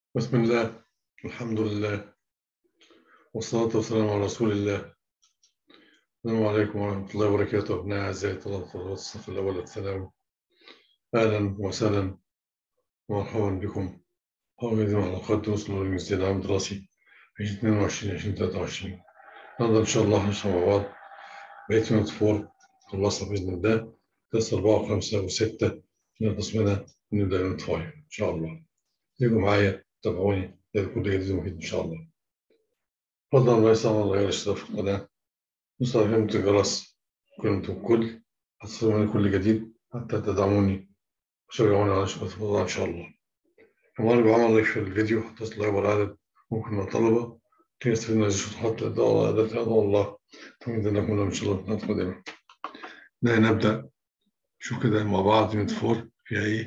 بسم الله الحمد لله والصلاة والسلام على رسول الله السلام عليكم ورحمة الله وبركاته أبناء أعزائي طلبة الصف الأول الثانوي أهلا وسهلا ومرحبا بكم حاولين على حلقات دروس نور المسجد العام الدراسي 2022 2023 النهارده إن شاء الله هنشرح مع بعض بقية يونت 4 خلصنا بإذن الله درس 4 و5 و6 نخلص منها ونبدأ يونت 5 إن شاء الله يجوا معايا تابعوني ده كل جديد ومفيد إن شاء الله فضلا الله يسلم الله الاشتراك في القناة نصر عليكم الجرس كنتم الكل هتصلوا مني كل جديد حتى تدعموني وتشجعوني على شغل الفضاء إن شاء الله كمان بعمل لايك في الفيديو هتصل أكبر عدد ممكن من الطلبة كي يستفيد من هذه الشروحات الإضاءة أداة أدعو الله تمد لكم إن شاء الله في القادمة نبدأ نشوف كده مع بعض يونت فور فيها إيه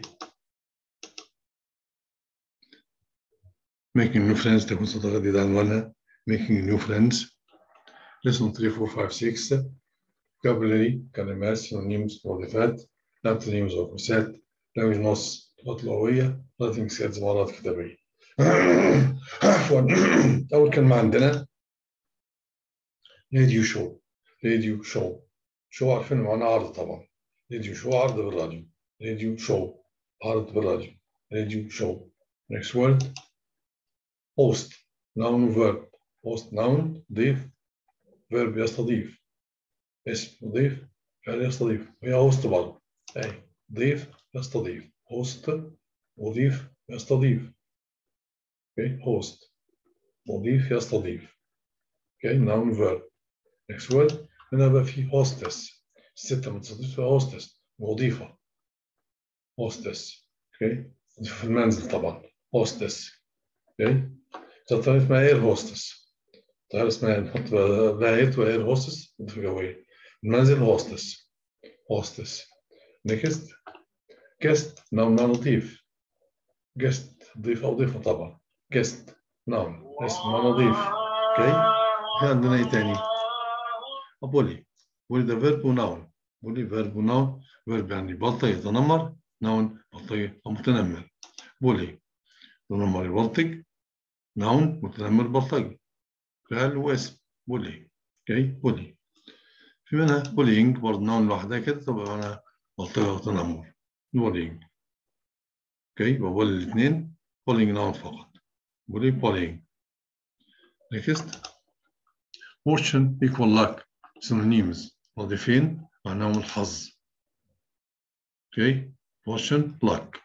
making new friends تكون صداقة جديدة عنوانها making new friends lesson 3 4 5 6 vocabulary كلمات synonyms وظيفات antonyms وقوسات language نص لغات لغوية writing skills مهارات كتابية عفوا أول كلمة عندنا radio show radio show شو عارفين معناه عرض طبعا radio show عرض بالراديو radio show عرض بالراديو radio show next word host noun verb host noun ضيف verb يستضيف اسم ضيف فعل يستضيف وهي host برضه اي ضيف يستضيف host مضيف يستضيف okay host مضيف يستضيف okay noun verb next word هنا بقى في hostess الست ما تستضيفش hostess مضيفة hostess okay في المنزل طبعا hostess okay طيارة اسمها اير هوستس طيارة اسمها نحط بايت واير هوستس في جوية المنزل هوستس هوستس نيكست جست نوم نوم لطيف جست ضيف أو ضيفة طبعا جست نوم اسم نظيف اوكي في عندنا ايه تاني بولي بولي ده فيرب وناون بولي فيرب وناون فيرب يعني بلطي يتنمر ناون بلطي أو متنمر بولي تنمر يبلطج نون متنمر بلطجي فعل واسم بولي اوكي بولي في منها بولينج برضه نون لوحدها كده تبقى معناها بلطجة وتنمر بولينج اوكي يبقى بولي الاثنين بولينج نون فقط بولي بولينج نيكست fortune equal luck synonyms مضيفين معناهم الحظ اوكي fortune luck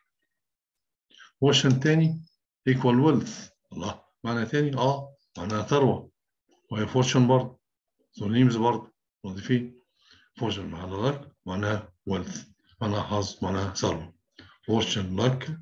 fortune تاني equal wealth الله معنى تاني اه معناها ثروة وهي فورشن برضه سونيمز برضه مضيفين فورشن معناها لك معناها wealth معناها حظ معناها ثروة فورشن لك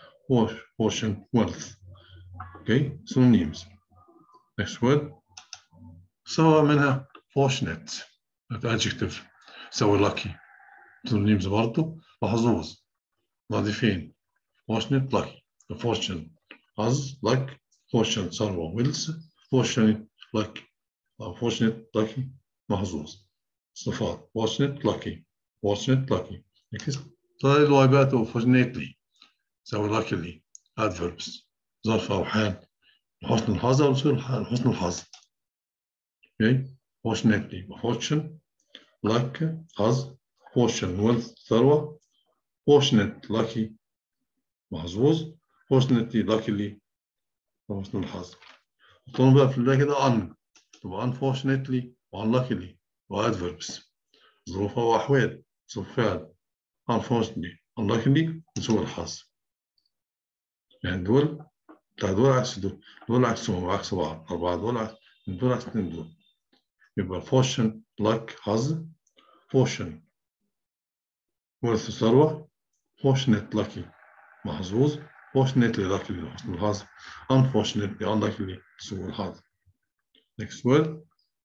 فورشن wealth اوكي سونيمز next word سواء منها fortunate adjective سوي lucky سونيمز برضه وحظوظ مضيفين fortunate lucky fortune حظ luck fortune ثروة ويلز fortunate lucky أو fortunate lucky محظوظ صفات fortunate lucky fortunate lucky طيب الواجبات fortunately سوي luckily adverbs ظرف أو حال حسن الحظ أو سوء الحال حسن الحظ okay fortunately fortune luck حظ fortune wealth ثروة fortunate lucky محظوظ fortunately luckily حسن الحظ طبعا بقى في البداية كده un تبقى unfortunately و unluckily و adverbs ظروف أو أحوال ظروف فعل unfortunately unluckily سوء الحظ يعني دول بتاع دول عكس دول دول عكسهم عكس بعض أربعة دول عكس دول عكس اتنين دول يبقى fortune luck حظ fortune ورث ثروة fortunate lucky محظوظ fortunately luckily حسن الحظ unfortunately unluckily سوء الحظ next word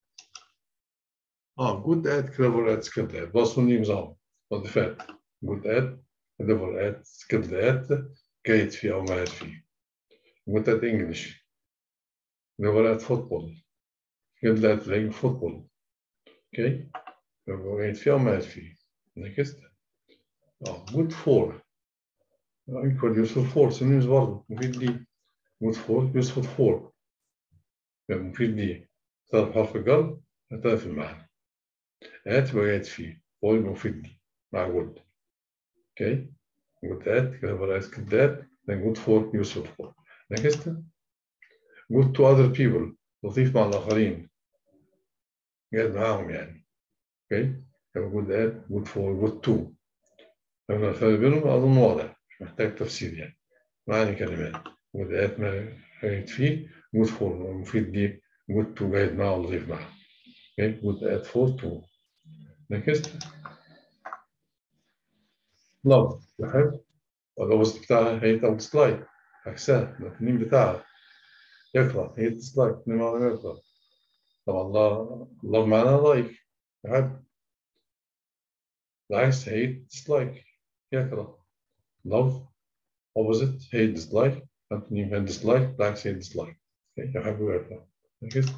اه good at clever at skilled at بصوا نظام وظيفات good at clever at skilled at جيد فيه أو ماهر فيه good at English clever at football skilled at playing football okay جيد فيه أو ماهر فيه next اه good for equal useful for synonyms برضه مفيد لي good for useful for يبقى مفيد ليه تعرف حرف الجر هتعرف المعنى at وجات فيه for يبقى مفيد ليه مع good okay good at كده بقى good at then good for useful for next good to other people لطيف مع الآخرين قاعد معاهم يعني اوكي يبقى good at good for good to لما الفرق بينهم أظن واضح مش محتاج تفسير يعني معاني كلمات good at ما قاعد فيه good for مفيد ليه good to قاعد معه لطيف معه اوكي good at for to next love بحب والأوبوزيت بتاعها هي أو dislike عكسها الاثنين بتاعها يكره هي dislike اثنين معنى يكره طبعا الله الله معناها لايك يحب العكس هي dislike يكره love opposite hate dislike antonym هي dislike العكس هي dislike يحب ويكره next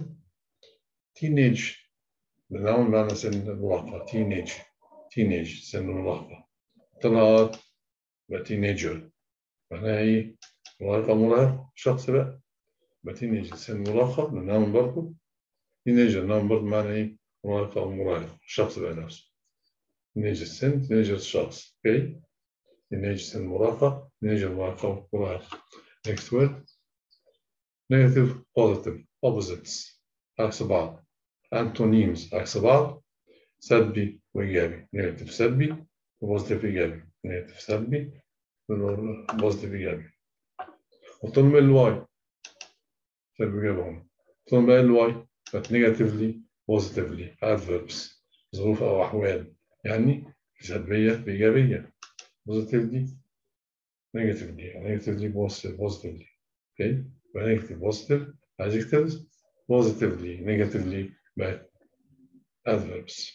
teenage بنعمل معنى سن المراهقة teenage teenage سن المراهقة طلعت بقى teenager معناها ايه؟ مراهقة مراهق شخص بقى بقى teenager سن مراهقة بنعمل برضه teenager نعمل برضه معنى ايه؟ مراهقة أو مراهق الشخص بقى نفسه teenager سن teenager الشخص اوكي teenager سن مراهقة teenager مراهقة مراهق next word negative positive opposites عكس بعض antonyms عكس بعض سلبي وإيجابي negative سلبي وبوزيتيف إيجابي negative سلبي وبوزيتيف إيجابي قلتلهم الواي سلبي إيجابي هم قلتلهم بقى الواي كانت negatively positively adverbs ظروف أو أحوال يعني سلبية بإيجابية positively negatively negatively positively okay negative positive adjectives positively negatively بقت adverbs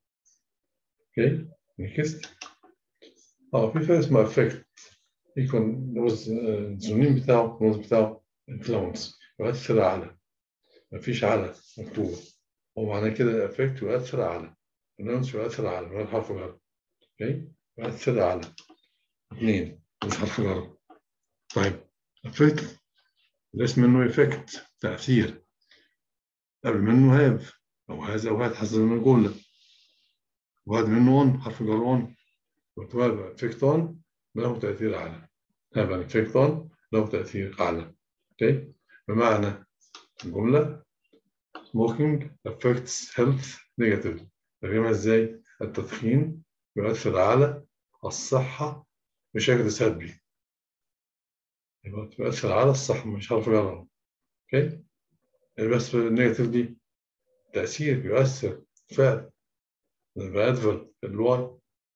okay next اه في فرق اسمه effect يكون الزمين بتاعه النص بتاعه influence يؤثر على مفيش على مكتوب هو معناه كده effect يؤثر على influence يؤثر على من حرف جر اوكي يؤثر على اثنين مش حرف جر طيب effect الاسم منه effect تأثير قبل منه have أو هذا أو هذا حسب ما الجملة وهذا منه on حرف جر on وتبقى effect on له تأثير أعلى هذا effect on له تأثير أعلى أوكي بمعنى الجملة smoking affects health negative ترجمها إزاي؟ التدخين يؤثر على الصحة بشكل سلبي يبقى تؤثر على الصحة مش حرف جر اوكي بس النيجاتيف دي تأثير بيؤثر فعل بأدفر الواي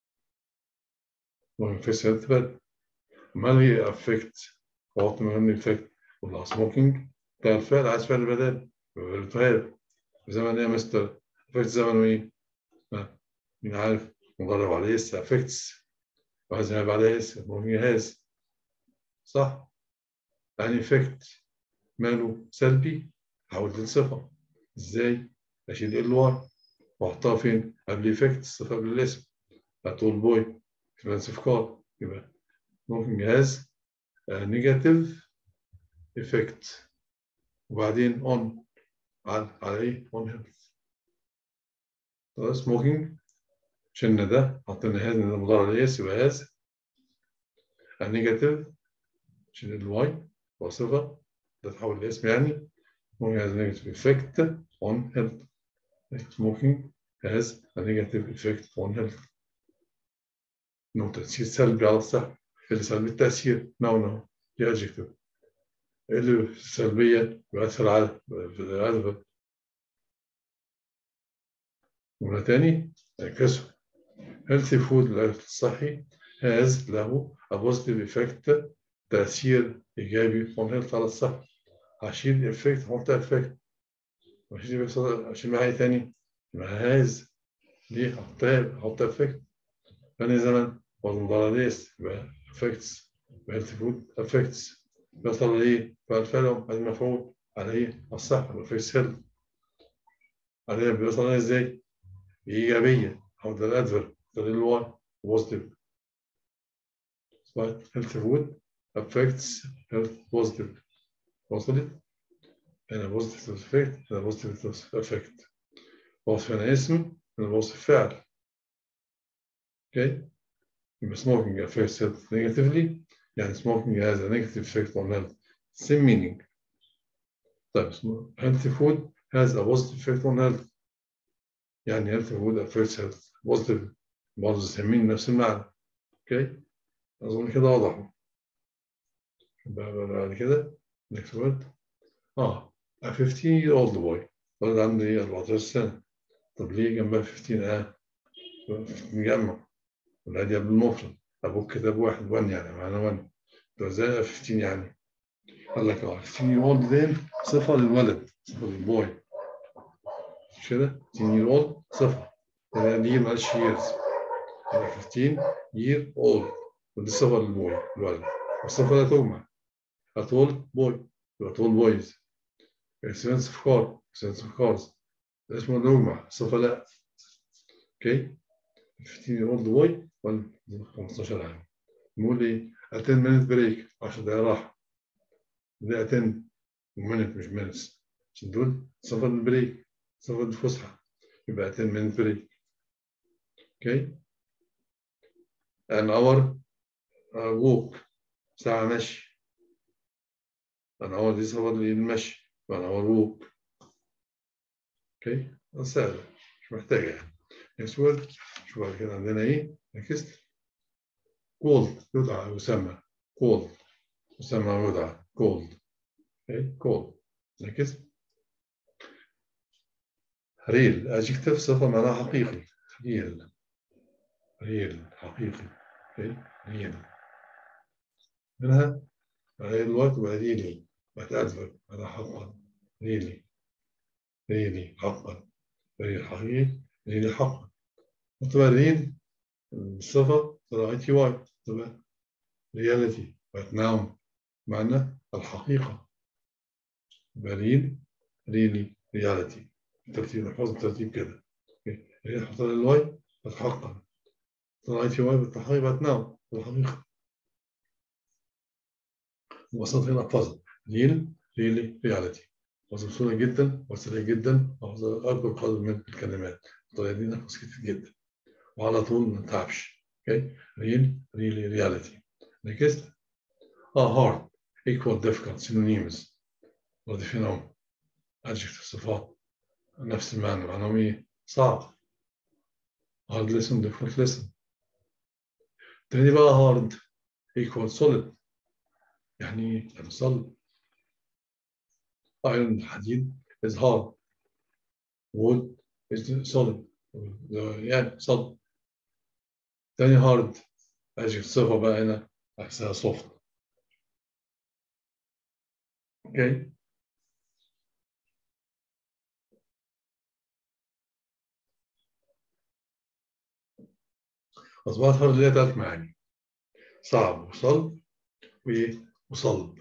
وينفس يتبد ما هي افكت وقت ما هي افكت ولا سموكينج بتاع الفعل عايز فعل بدل الفعل زمن ايه يا مستر افكت زمنه ايه؟ مين عارف مضرب عليه لسه افكتس وعايز يلعب عليه لسه مهم هاز صح يعني افكت ماله سلبي حول لصفة ازاي؟ اشيل ال واي واحطها فين؟ قبل افكت الصفة قبل الاسم هتقول بوي expensive car يبقى ممكن جهاز نيجاتيف افكت وبعدين اون على على ايه؟ اون هيلث سموكينج شلنا ده حطينا هاز ده مضارع ليس يبقى هاز النيجاتيف شلنا الواي وصفة ده تحول لاسم يعني smoking has a negative effect on health. Smoking has a negative effect on health. نوع تأثير سلبي على الصحة. اللي سلبي التأثير نو نو دي adjective. اللي سلبية يؤثر على الأدب. جملة تاني كسر. healthy food الأكل الصحي has له a positive effect تأثير إيجابي on health على الصحة. هشيل افكت هحط افكت واشيل افكت اشيل معايا تاني مع هاز ليه هحط هحط افكت ثاني زمن وزن ضراليس يبقى افكتس هيلث فود افكتس بيوصل لايه؟ فالفعل المفعول على ايه؟ على الصحة افكتس هيلث عليها بيوصل لها ازاي؟ بإيجابية أو ده الأدفر ده الواي بوزيتيف هيلث فود affects health positive وصلت هنا بوزيتيف افكت هنا بوزيتيف افكت وصف هنا اسم هنا بوصف فعل اوكي يبقى smoking affects health negatively يعني smoking has a negative effect on health same meaning طيب healthy food has a positive effect on health يعني healthy food affects health positive برضه سامين نفس المعنى اوكي اظن كده واضح بعد كده next word اه a 15 year old boy ولد عنده ايه 14 سنة طب ليه جنبها 15 اه مجمع والعادي بالمفرد ابوك كتب واحد 1 يعني معنى 1 طب ازاي 15 يعني قال لك اه 15 year old دي صفة للولد صفة للبوي مش كده 15 year old صفة يعني دي معلش years يعني 15 year old ودي صفة للبوي الولد والصفة لا تجمع أطول بوي يبقى أطول بويز expensive car expensive cars اسمه نجمع صفة لا اوكي 15 year old boy ولا 15 عام نقول ايه 10 minute break 10 دقايق راحة ده 10 minute مش minutes عشان دول صفة البريك صفة الفسحة يبقى 10 minute break اوكي an hour uh, walk ساعة مشي an hour دي صفة للمشي an hour walk اوكي سهلة مش محتاجة يعني next word شوف بعد كده عندنا ايه next cold يدعى يسمى cold يسمى ويدعى cold اوكي cold next ريل adjective صفة معناها حقيقي ريل ريل حقيقي اوكي ريل منها ريل الوقت وريلي بتأدب على حقا ريلي ريلي حقا ريل حقيقي ريلي حقا وطبعا ريل الصفة ترى اي تي واي تبقى رياليتي بقت ناون معنى الحقيقة ريل ريلي رياليتي ترتيب نحفظ الترتيب كده ريل نحط الواي بتحقق ترى اي تي واي بالتحقيق بقت ناون الحقيقة وصلت هنا احفظها ريل ريلي رياليتي وصل بسهولة جدا وسريع جدا وحفظ أكبر قدر من الكلمات الطريقة دي نحفظ كتير جدا وعلى طول ما نتعبش اوكي ريل ريلي رياليتي نكست اه هارد equal difficult synonyms وضيفينهم adjective صفات نفس المعنى معناهم ايه صعب hard listen difficult listen تاني بقى hard equal solid يعني ايه يعني صلب iron الحديد is hard wood is solid يعني صلب تاني هارد اجي صفة بقى هنا عكسها سوفت اوكي أصبحت هارد ليها تلات معاني صعب وصلب وإيه وصلب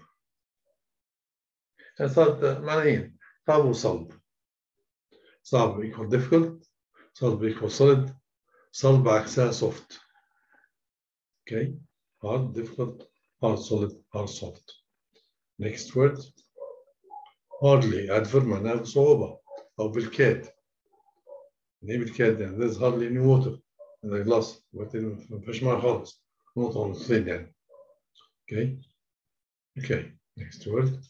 يعني صارت معنيين صعب وصلب صعب equal difficult صلب equal solid صلب عكسها soft okay hard difficult hard solid hard soft next word hardly adverb معناها بصعوبة أو بالكاد يعني بالكاد يعني there's hardly any water in the glass ما فيهاش ميه خالص نقطة ولا نقطتين يعني okay okay next word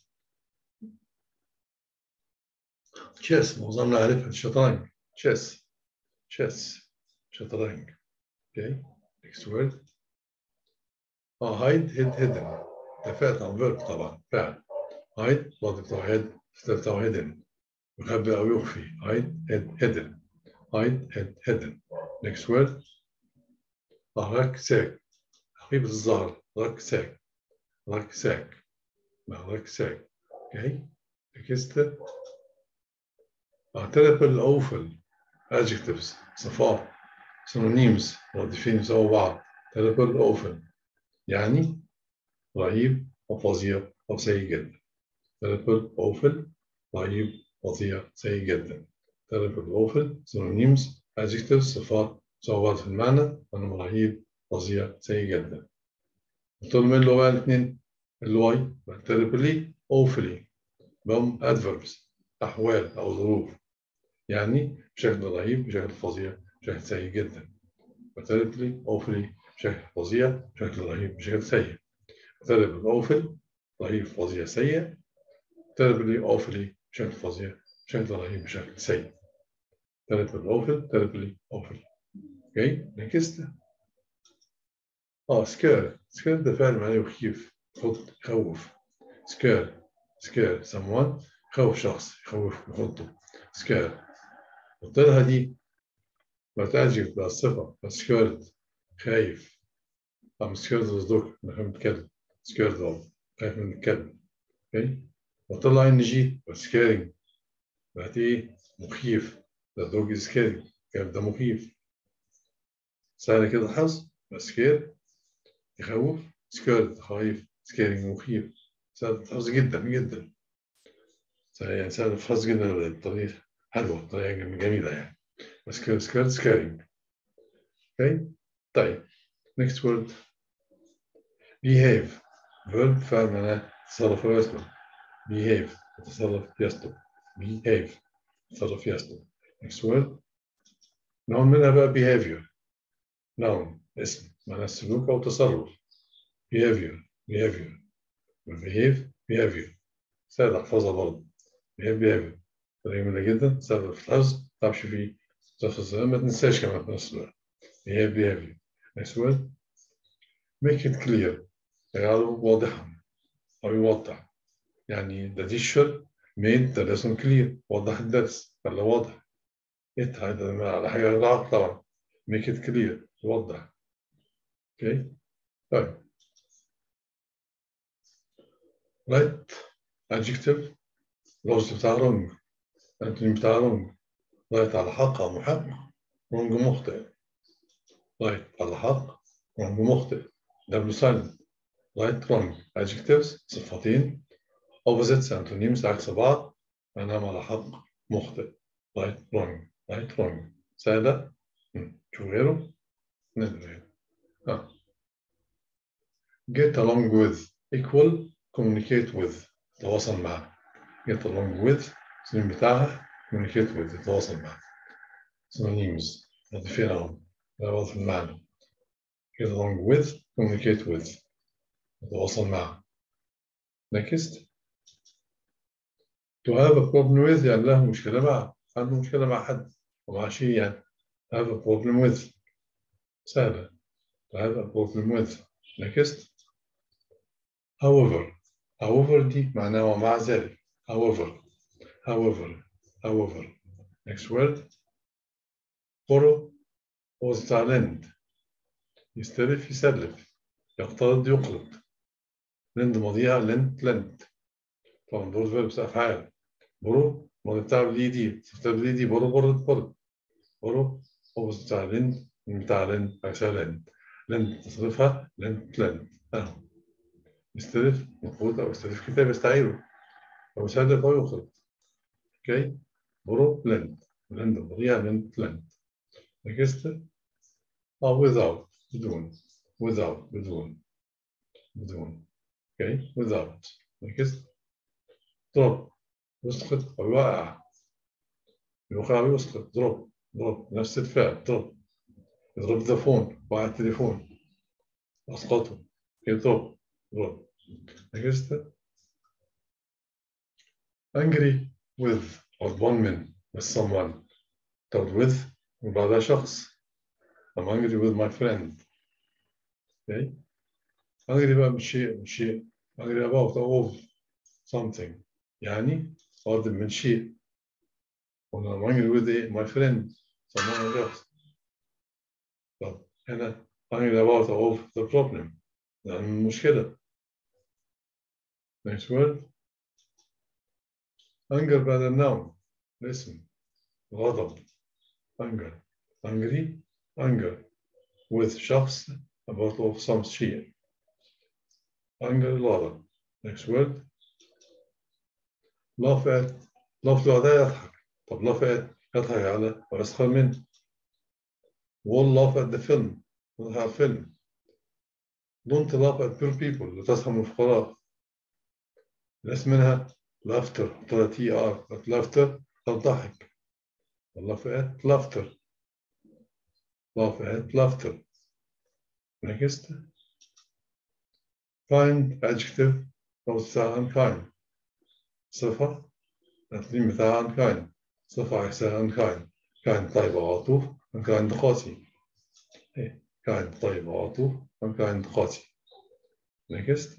chess معظمنا عارفها الشطرنج chess chess شطرنج okay next word اه hide hid hidden ده فعل عن verb طبعا فعل hide بعد بتاع hid بتاع hidden يخبي أو يخفي hide hid hidden hide hid hidden next word اه ركساك حقيبة الظهر ركساك ركساك ركساك okay next اعترف بالأوفل adjectives صفات synonyms مرادفين يساووا بعض terrible awful يعني رهيب أو فظيع أو سيء جدا terrible awful رهيب فظيع سيء جدا terrible awful synonyms adjectives صفات يساووا بعض في المعنى أنه رهيب فظيع سيء جدا قلت لهم اللي هو الاثنين الواي terribly awfully بهم adverbs أحوال أو ظروف يعني بشكل رهيب بشكل فظيع بشكل سيء جدا وتالتلي awfully بشكل فظيع بشكل رهيب بشكل سيء terribly awful رهيب فظيع سيء terribly awfully بشكل فظيع بشكل رهيب بشكل سيء terribly awful terribly awful اوكي next اه سكير سكير ده فعل معناه يخيف يخض يخوف سكير سكير someone يخوف شخص يخوف يخضه سكير قلت لها دي بتعجب بالصفة سكيرت خايف I'm scared of the dog نحن نتكلم scared of خايف من الكلب اوكي وطلع ان جي scaring بقت ايه مخيف the dog is scaring الكلب ده مخيف سهل كده الحظ سكير يخوف سكيرد خايف سكيرنج مخيف سهل الحظ جدا جدا سهل يعني سهل الحظ جدا الطريقة حلوة طريقة جميلة يعني سكير سكيرد سكيرنج اوكي طيب next word behave verb فعل معناه تصرف ويسلم behave تصرف يسلم behave تصرف يسلم next word نوع منها بقى behavior noun اسم معناه السلوك أو تصرف behavior behavior behave behavior سهل أحفظها برضه behave behavior طريقة جميلة جدا سهل في الحفظ ما تعرفش فيه تحفظ ما تنساش كمان في نفس الوقت behave behavior next word make it clear يجعله واضحا أو يوضح يعني the teacher made the lesson clear وضح الدرس خلاه واضح it هذا على حاجة غلط طبعا make it clear يوضح اوكي طيب right adjective لفظ بتاع wrong antonyms بتاع wrong right على حق أو محق wrong مخطئ right على حق wrong مخطئ double silent right wrong adjectives صفتين opposites antonyms عكس بعض معناهم على حق مخطئ right wrong right wrong سهلة شو غيره نقدر آه. get along with equal communicate with تواصل مع get along with السين بتاعها communicate with يتواصل مع synonyms مضيفين اهم ده في المعنى get along with communicate with يتواصل مع next to have a problem with يعني له مشكلة مع عنده مشكلة مع حد ومع شيء يعني have a problem with سهلة to have a problem with next however however دي معناها ومع ذلك however however however next word borrow was lend يستلف يسلف يقترض يقرض lend ماضيها lent lent طبعا دول verbs أفعال borrow ماضي بتاع بالإيدي صفة بالإيدي borrow borrowed borrowed borrow was بتاع lend بتاع lend عكسها lend lend تصرفها lent lent أهو يستلف مفروض أو يستلف كتاب يستعيره أو يسلف أو يقرض أوكي borrow lend lend ماضيها lent lent next أو without بدون without بدون بدون اوكي without next drop يسقط أو يوقع يوقع أو يسقط drop drop نفس الفعل drop يضرب ذا فون وقع التليفون أسقطه اوكي drop drop next angry with argument with someone start with وبعدها شخص I'm angry with my friend okay angry بقى مش شيء مش شيء angry about of something يعني غاضب من شيء وأنا I'm angry with إيه؟ my friend someone else طب هنا angry about of the problem يعني المشكلة next word anger بعد النوم اسم غضب anger angry anger with شخص about of some شيء anger غضب next word laugh at laugh لوحدها يضحك طب laugh at يضحك على ويسخر منه won't laugh at the film يضحك على الفيلم don't laugh at poor people لا تسخر من الفقراء الاسم منها laughter طلع تي ار laughter الضحك laugh at laughter laugh at laughter next kind adjective أو عن kind صفة مثل مثال عن kind صفة عكسها عن kind kind طيب عاطوف عن kind قاسي kind طيب عاطوف عن kind قاسي next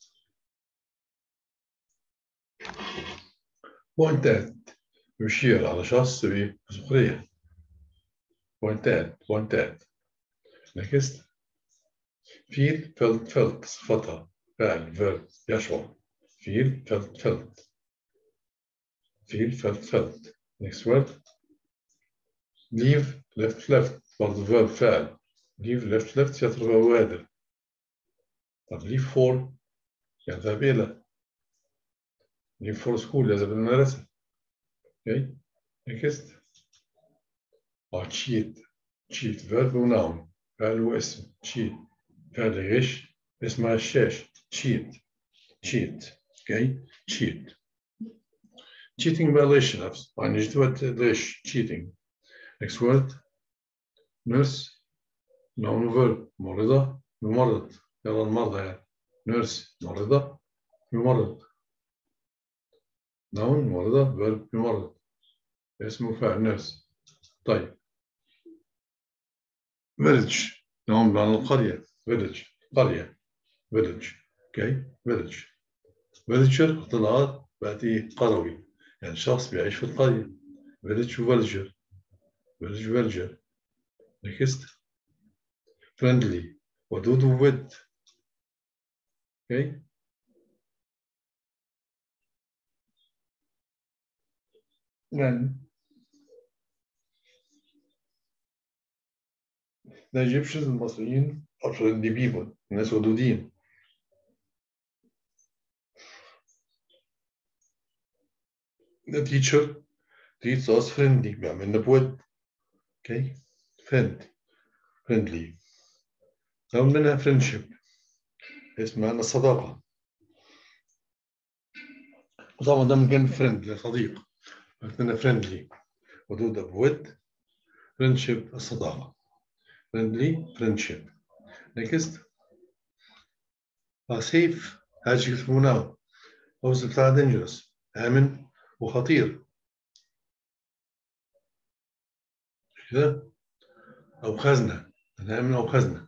بوينتات يشير على شخص بسخرية بوينتات بوينتات next feel felt felt صفتها فعل verb يشعر feel felt felt feel felt felt next word leave left left برضه verb فعل leave left left يترك بوادر طب leave for يذهب إلى leave for school يذهب إلى المدرسة okay next or cheat cheat verb ونوun فعل واسم cheat فعل غش اسمها الشاش cheat cheat okay cheat cheating violation نفس يعني جدوة ليش cheating next word nurse noun verb مريضة يمرض يلا المرضى يعني nurse مريضة يمرض noun مريضة verb يمرض اسمه فعل nurse طيب village noun بمعنى القرية village قرية village okay village villager طلعت بأتي قروي يعني شخص بيعيش في القرية village villager village villager next friendly ودود ود okay then the Egyptians المصريين are friendly people ناس ودودين the teacher treats us friendly بيعملنا بود okay friend friendly لو منها friendship اسمها صداقة وطبعا ده مكان فريند صديق عندنا friendly ودود بود friendship الصداقة friendly friendship next safe adjective noun opposite بتاع dangerous آمن وخطير كده أو خزنة آمن أو خزنة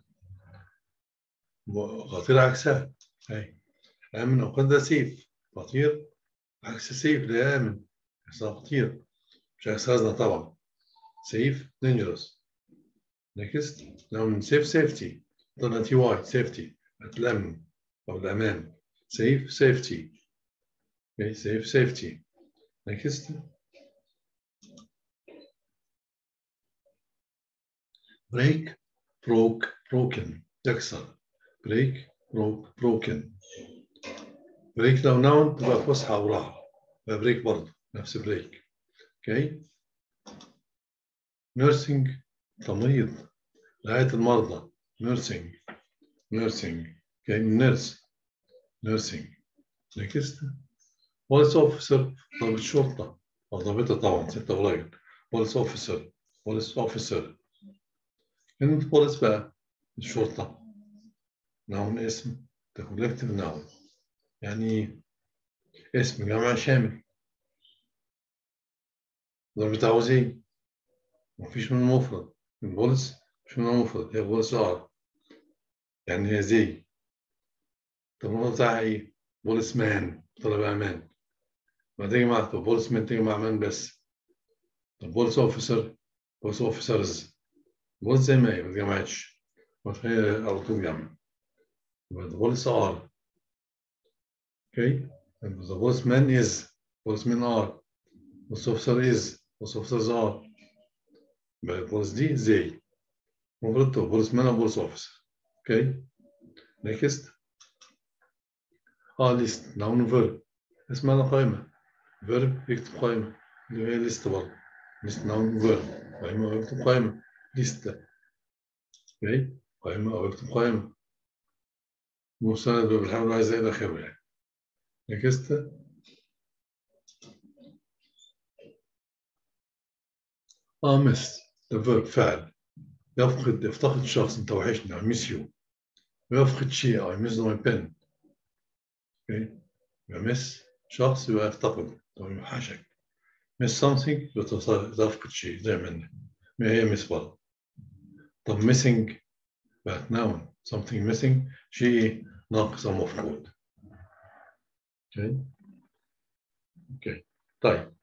خطير عكسها أي آمن أو خزنة سيف خطير عكس سيف ده آمن خطير مش عكس خزنة طبعا سيف dangerous next لو من safe safety طلع تي واي safety الأمن أو الأمان safe safety okay safe safety next break broke broken يكسر break broke broken break لو noun تبقى فسحة أو راحة بريك برضه نفس break okay nursing تمريض رعاية المرضى nursing nursing okay nurse nursing next police officer ضابط شرطة أو ضابطة طبعا ست قليل police officer police officer كلمة police بقى الشرطة noun اسم ده collective noun يعني اسم جمع شامل ضابط عاوزين مفيش منه مفرد البوليس مش منه مفرد هي بوليس ار يعني هي زي طب المفرد بتاعها ايه؟ بوليس مان طلب امان ما تيجي مع طب بوليس مان تيجي مع مان بس طب بوليس اوفيسر بوليس اوفيسرز بوليس زي ما هي ما اتجمعتش هي على طول جمع يبقى the police are okay and the policeman is policemen are police officer is police officers are يبقى البوليس دي زي المفروض policeman and police officer okay next اه list noun verb اسمها قائمة verb يكتب قائمة اللي هي list برضه list noun verb قائمة أو يكتب قائمة list okay قائمة أو يكتب قائمة مستند بالحمد لله زي إلى آخره يعني next اه مس the verb فعل يفقد يفتقد شخص انت وحشني I miss you ويفقد شيء I miss my pen okay يمس شخص يبقى يفتقد أو يوحشك miss something تفقد شيء زي ما ما هي miss برضه طب missing بقت noun something missing شيء ناقص أو مفقود okay okay طيب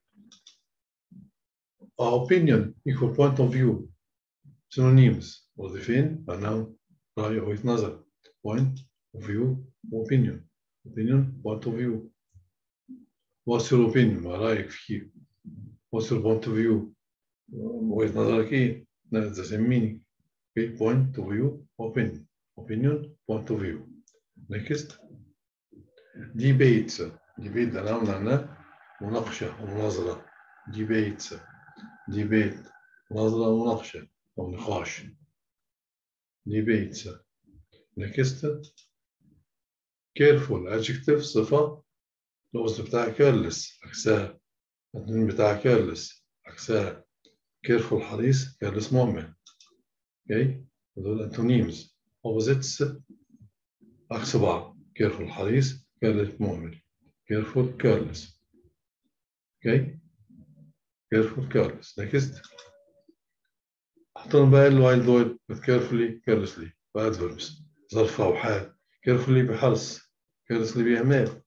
opinion equal point of view synonyms وظيفين noun رأي أو وجهة نظر point of view opinion opinion point of view what's your opinion ما رأيك فيه what's your point of view وجهة نظرك إيه that's the same meaning okay point of view opinion opinion point of view next debates debate ده نوع معناه مناقشة ومناظرة debates debate مناظرة ومناقشة أو نقاش debates next careful adjective صفة الوصف بتاعها careless عكسها النون بتاعها careless عكسها careful حريص careless مهمل اوكي دول antonyms opposites عكس بعض careful حريص careless مهمل careful careless اوكي careful careless next احطهم بقى الوايلد وورد with carefully carelessly adverbs ظرف او حال carefully بحرص carelessly بإهمال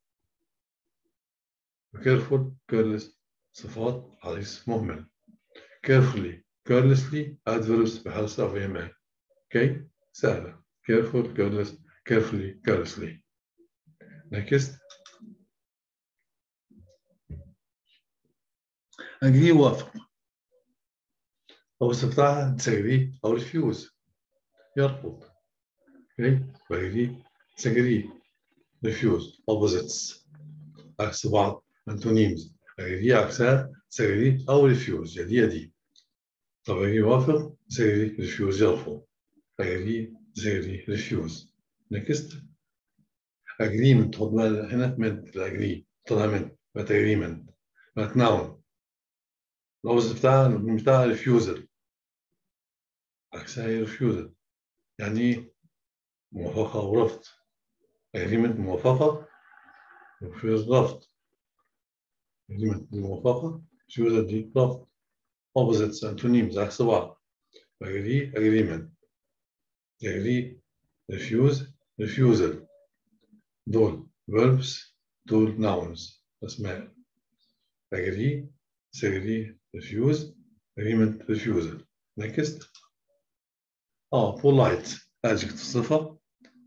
careful careless صفات حريص مهمل carefully carelessly adverbs بحرص أو بإهمال okay سهلة careful careless carefully carelessly next agree وافق أو استطاع disagree أو refuse يرفض okay agree disagree refuse opposites عكس بعض antonyms agree عكسها disagree أو refuse يا دي يا دي طب agree يوافق disagree refuse يرفض agree disagree refuse next agreement خد بالك هنا من agree طلع من بقت agreement بقت noun اللفظ بتاع بتاع refusal عكسها هي refusal يعني ايه موافقة ورفض agreement موافقة refuse رفض agreement دي موافقة refusal دي رفض opposites antonyms عكس بعض agree agreement agree refuse refusal دول verbs دول nouns أسماء agree disagree refuse agreement refusal next اه polite adjective صفة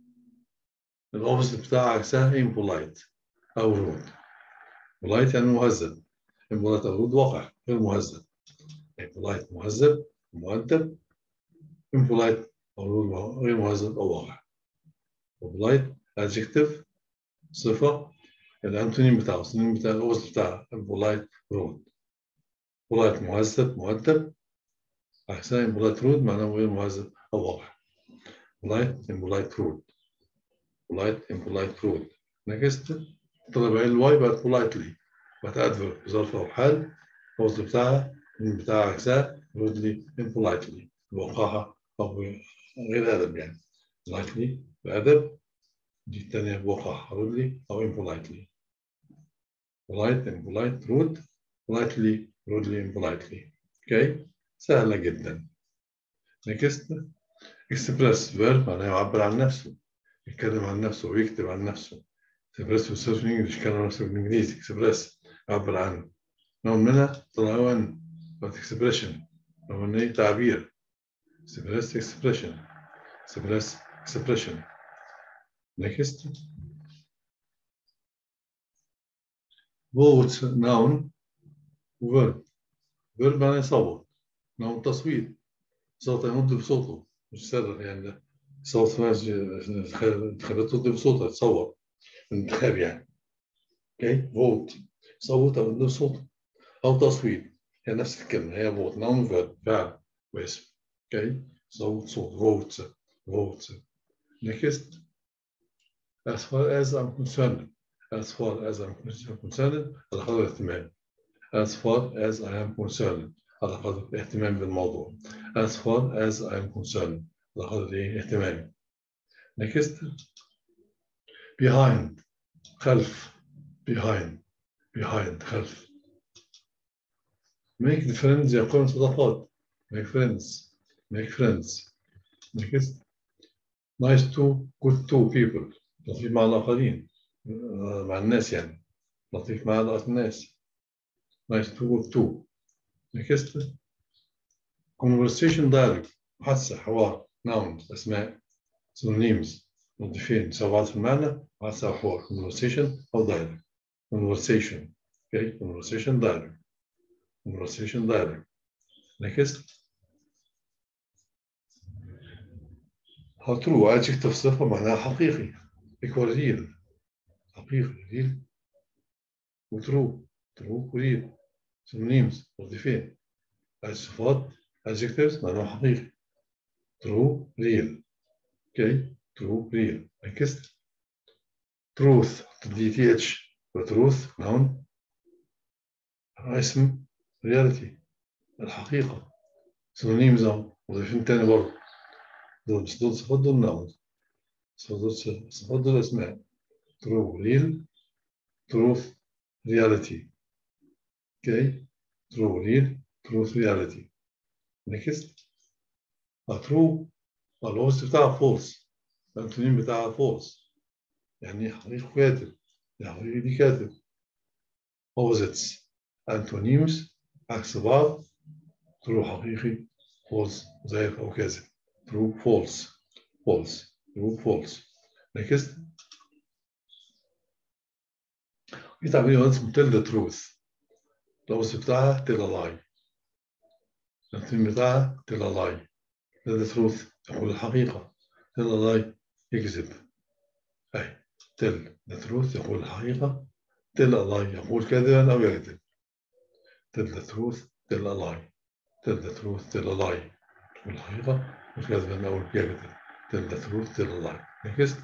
الأوبوزيت بتاعها عكسها impolite أو rude polite يعني مهذب impolite أو rude واقع غير مهذب يعني polite مهذب مؤدب impolite أو rude غير مهذب أو واقع polite adjective صفة الأنتونيم بتاعه السنين بتاع الأوبوزيت بتاعها impolite rude polite مهذب مؤدب عكسها impolite rude معناه غير مهذب أو واقع polite impolite rude polite impolite rude next طلب الواي بقت politely بقت adverb ظرف أو حال الوصل بتاعها بتاع عكسها rudely impolitely بوقاحة أو غير أدب يعني politely بأدب دي الثانية بوقاحة rudely أو impolitely polite impolite rude politely rudely impolitely اوكي سهلة جدا next express verb معناه يعبر عن نفسه يتكلم عن نفسه ويكتب عن نفسه express بالصرف الانجليزي يتكلم عن نفسه بالانجليزي express يعبر عنه نوع منها طلعوا ان expression نوع من ايه تعبير express expression express expression next words noun verb verb معناه يصوت نوع تصويت صوت يمد بصوته مش سر يعني ده صوت ناس انتخابات تد بصوتها تصور انتخاب يعني اوكي فوت صوت او يمد بصوته او تصويت هي نفس الكلمه هي فوت نون فيرب فعل واسم اوكي صوت صوت فوت فوت next as far as I'm concerned as far as I'm concerned الحضر الاهتمام as far as I am concerned على قدر اهتمام بالموضوع as far as I'm concerned على قدر ايه اهتمامي next behind خلف behind behind خلف make the friends يكون صداقات make friends make friends next nice to good to people لطيف مع الآخرين مع الناس يعني لطيف مع الناس nice to good to next conversation dialogue محادثة حوار nouns أسماء synonyms مضيفين سواء بعض في المعنى محادثة أو حوار conversation أو dialogue conversation okay conversation dialogue conversation dialogue next how true adjective صفة معناها حقيقي equal real حقيقي real وtrue true real synonyms مضيفين الصفات adjectives معناها حقيقي true real okay true real next truth DTH truth noun اسم reality الحقيقة synonyms اهو مضيفين تاني برضه دول بس دول صفات دول noun صفات دول اسماء true real truth reality okay true real truth reality next a true الوصف بتاعها false الانتونين بتاعها false يعني حقيقي كاتب يعني حقيقي دي كاتب opposites antonyms عكس بعض true حقيقي false زائف أو كاذب true false false true false next في تعبير اسمه tell the truth الوصف بتاعها tell a lie الانتونين بتاعها tell a lie tell the truth يقول الحقيقة tell a lie يكذب أي tell the truth يقول الحقيقة tell a lie يقول كذبا أو يكذب tell the truth tell a lie tell the truth tell a lie تقول الحقيقة مش كذبا أو يكذب tell the truth tell a lie next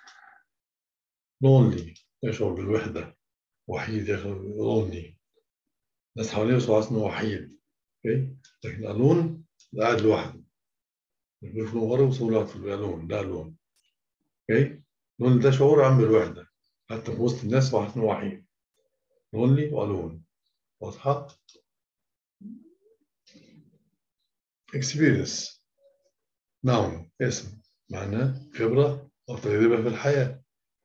lonely يشعر بالوحدة وحيد يشعر lonely ناس حواليه بس اسمه وحيد اوكي لكن alone ده قاعد لوحده مش بيفرق ورا وصوله في الالون ده الون اوكي لون ده شعور عام بالوحده حتى في وسط الناس واحد اسمه وحيد لونلي والون واضحه experience noun اسم معناه خبرة أو تجربة في الحياة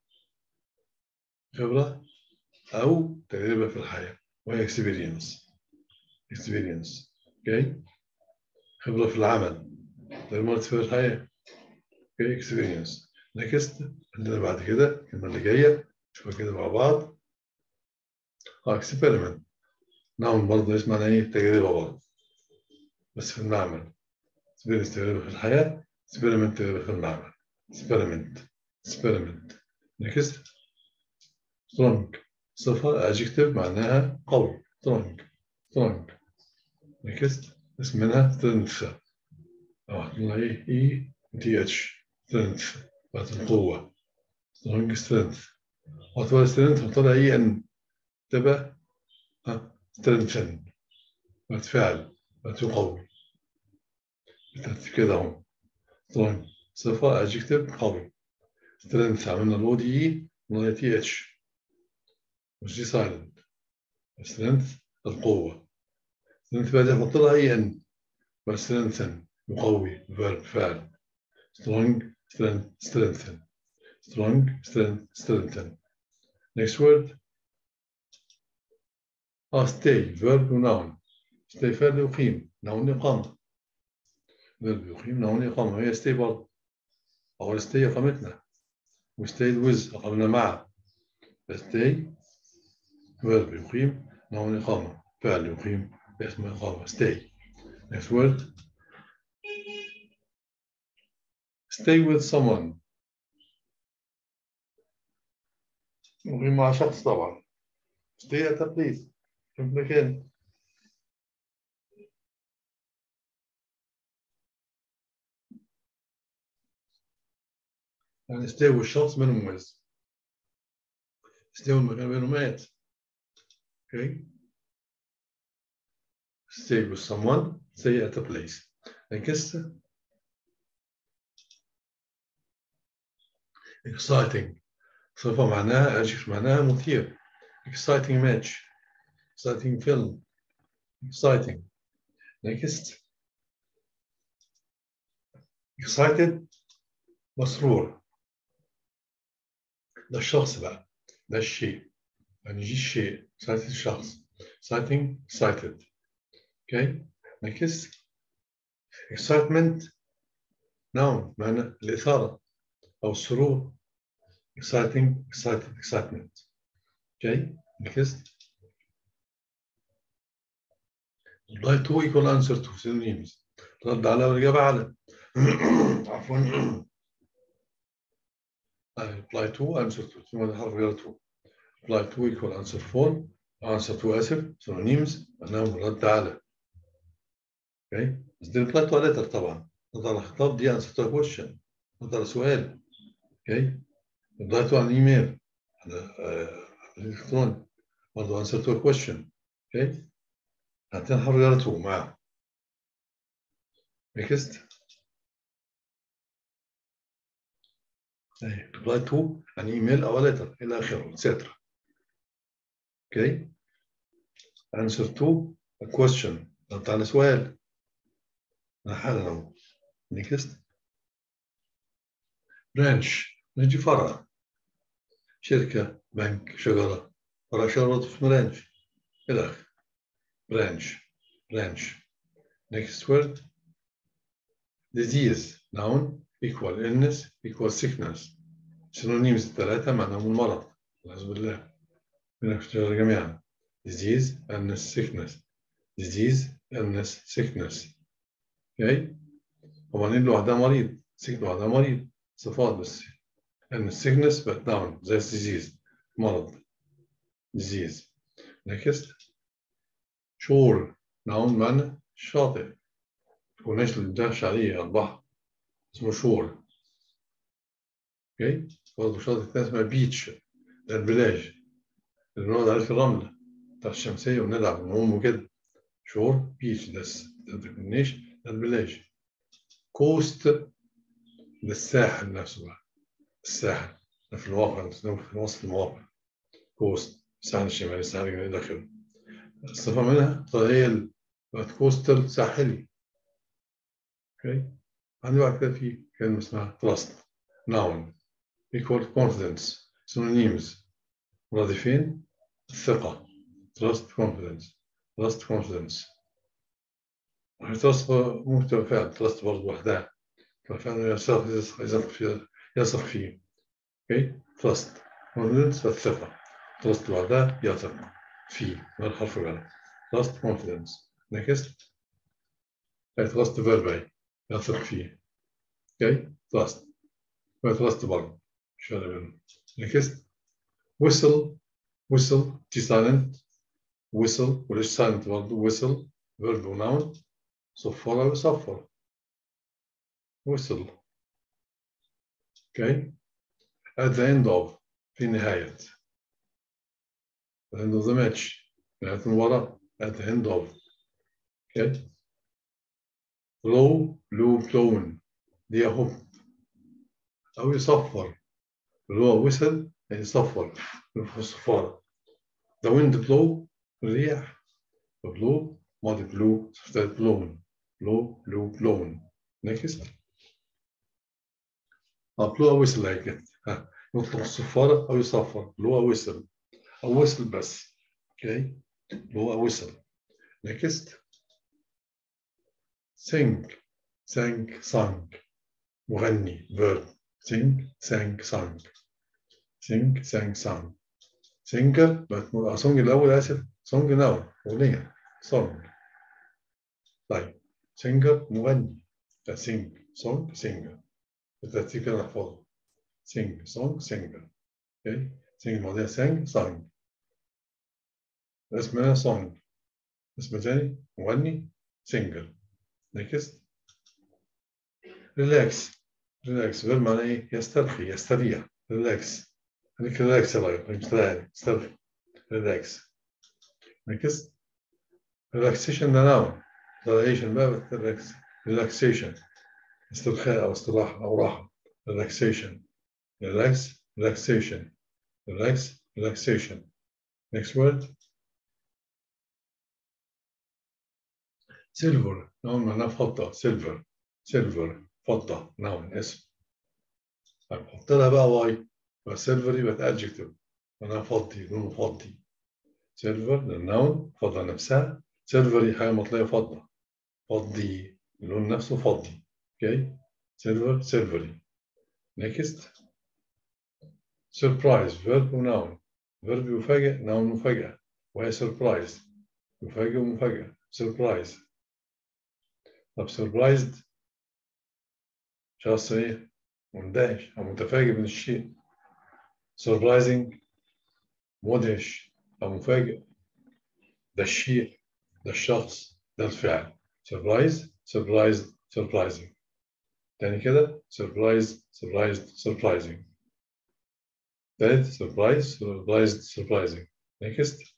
خبرة أو تجربة في الحياة وهي experience experience okay خبرة في العمل تجربة في الحياة okay experience next عندنا بعد كده الكلمة اللي جاية نشوفها كده مع بعض اه experiment نعم برضه اسمها ايه تجربة برضه بس في المعمل experience تجربة في الحياة experiment تجربة في المعمل experiment experiment next strong صفة adjective معناها قوي strong strong next اسم منها strength أو هتقولها إيه E T H strength بقت القوة strong strength وهتبقى strength هتطلع إيه أن تبقى ها strengthen بقت فعل بقت يقوي بالترتيب كده أهو strong صفة adjective قوي strength عملنا الأو دي إي قلنا تي اتش مش دي سايلنت strength القوة strength بقى دي هحط لها اي ان بس strengthen يقوي verb فعل strong strength strengthen strong strength strengthen next word اه stay verb noun stay فعل يقيم noun إقامة verb يقيم noun إقامة هي stay برضه أول stay إقامتنا و stayed with أقمنا مع stay verb يقيم noun إقامة فعل يقيم اسم إقامة stay next word stay with someone يقيم مع شخص طبعا stay at a place في مكان يعني stay والشخص بينهم with stay والمكان بينهم at okay stay with someone stay at a place next exciting صفة معناها أجل معناها مثير exciting match exciting film exciting next excited مسرور ده الشخص بقى ده الشيء يعني يجي الشيء excited الشخص exciting excited okay next excitement noun معنى الإثارة أو السرور exciting excited excitement okay next reply to equal answer to synonyms رد على والإجابة على عفوا reply to answer to ثم الحرف غير to reply to equal answer for answer to آسف synonyms أنهم رد على okay بس دي reply to a letter طبعا رد على خطاب دي answer to a question رد على سؤال okay reply to an email على الإلكترون برضه answer to a question okay هاتين حرف غير to معاه next reply to an email أو letter إلى آخره etc. Okay. Answer to a question رد على سؤال حالا أهو next branch نجي فرع شركة بنك شجرة فرع شجرة اسمه برانش إلى آخره branch branch next word disease noun equal illness equal sickness synonyms الثلاثة معناهم المرض والعياذ بالله من الشجرة جميعا disease illness sickness disease illness sickness okay وبعدين لوحدها مريض sick لوحدها مريض صفات بس illness sickness but noun زي disease مرض disease next شور noun معنى شاطئ تكونش الدهش عليه البحر اسمه شور اوكي برضه شاطئ الثاني اسمها بيتش ده البلاج اللي بنقعد عليه في الرملة بتاع الشمسية ونلعب ونعوم وكده شور بيتش ده ما تكونش ده البلاج كوست ده الساحل نفسه بقى الساحل ده في الواقع في وسط المواقع كوست الساحل الشمالي الساحل الجنوبي إلى آخره الصفة منها هي كوستال ساحلي اوكي عندي بعد كده في كلمة اسمها trust noun equal confidence synonyms مرادفين الثقة trust confidence trust confidence trust ممكن تبقى فعل trust برضه وحدها تبقى فعل يثق يثق فيه يثق فيه اوكي trust confidence الثقة trust لوحدها يثق فيه من الحرف الأول trust confidence next trust verb يثق فيه اوكي trust trust برضه مش فارق بينهم next whistle whistle تي silent whistle وليش silent برضه whistle verb noun صفر أو يصفر whistle okay at the end of في نهاية at the end of the match نهاية المباراة at the end of okay blow blow blown دي يهب أو يصفر اللي هو whistle يعني يصفر في الصفارة the wind blow الرياح blow ماضي blow صفت blown blow blow blown next blow أو whistle هيك ها يطلق الصفارة أو يصفر blow أو whistle أو whistle بس okay blow أو whistle next sing sang sang مغني verb sing sang sang sing sang sang singer song الأول آسف song نوع أغنية song طيب singer مغني sing song singer بالترتيب كده نحفظه sing song singer okay sing الماضية sang sang اسمها song اسم تاني مغني singer next relax relax غير معنى ايه يسترخي يستريح relax خليك relax يا راجل مش تلاقي استرخي relax next relaxation ده noun relaxation بقى relax relaxation استرخاء أو استراحة أو راحة relaxation relax relaxation relax relaxation next word silver noun معناه فضة silver silver فضة noun اسم طيب حط لها بقى واي يبقى silver يبقى adjective معناها فضي لونه فضي silver النون فضة نفسها silver حاجة مطلية فضة فضي اللون نفسه فضي اوكي silver silvery next surprise verb وناون verb يفاجئ noun مفاجأة وهي surprise يفاجئ ومفاجأة surprise طب surprised شخص ايه مندهش او متفاجئ من الشيء surprising مدهش او مفاجئ ده الشيء ده الشخص ده الفعل surprise surprised surprising تاني كده surprise surprised surprising تالت surprise surprised surprising next